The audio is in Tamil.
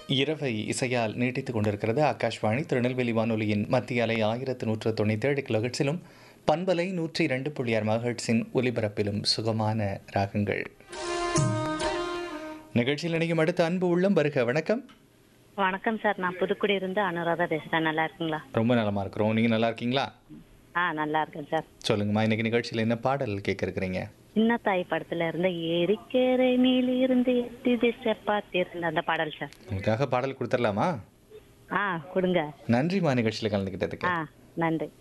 இரவை இசையால் நீட்டித்துக் கொண்டிருக்கிறது ஆகாஷ்வாணி திருநெல்வேலி வானொலியின் மத்திய அலை ஆயிரத்து நூற்று தொண்ணூற்றி ஏழு கிலோஹெட்ஸிலும் பண்பலை நூற்றி இரண்டு புள்ளி ஆறு மகட்ஸின் ஒலிபரப்பிலும் சுகமான ராகங்கள் நிகழ்ச்சியில் இணையும் அடுத்த அன்பு உள்ளம் வருக வணக்கம் வணக்கம் சார் நான் புதுக்குடி இருந்து அனுராதா பேசுறேன் நல்லா இருக்குங்களா ரொம்ப நலமா இருக்கிறோம் நீங்க நல்லா இருக்கீங்களா ஆ நல்லா இருக்கேன் சார் சொல்லுங்கம்மா இன்னைக்கு நிகழ்ச்சியில் என்ன பாடல் கேட்க இருக்கிறீங்க சின்ன தாய் படத்துல இருந்த ஏரிக்கரை மேல இருந்து எட்டு திசை பார்த்திருந்த அந்த பாடல் சார் உங்களுக்காக பாடல் கொடுத்துடலாமா ஆ கொடுங்க நன்றிம்மா நிகழ்ச்சியில் கலந்துக்கிட்டதுக்கு ஆ நன்றி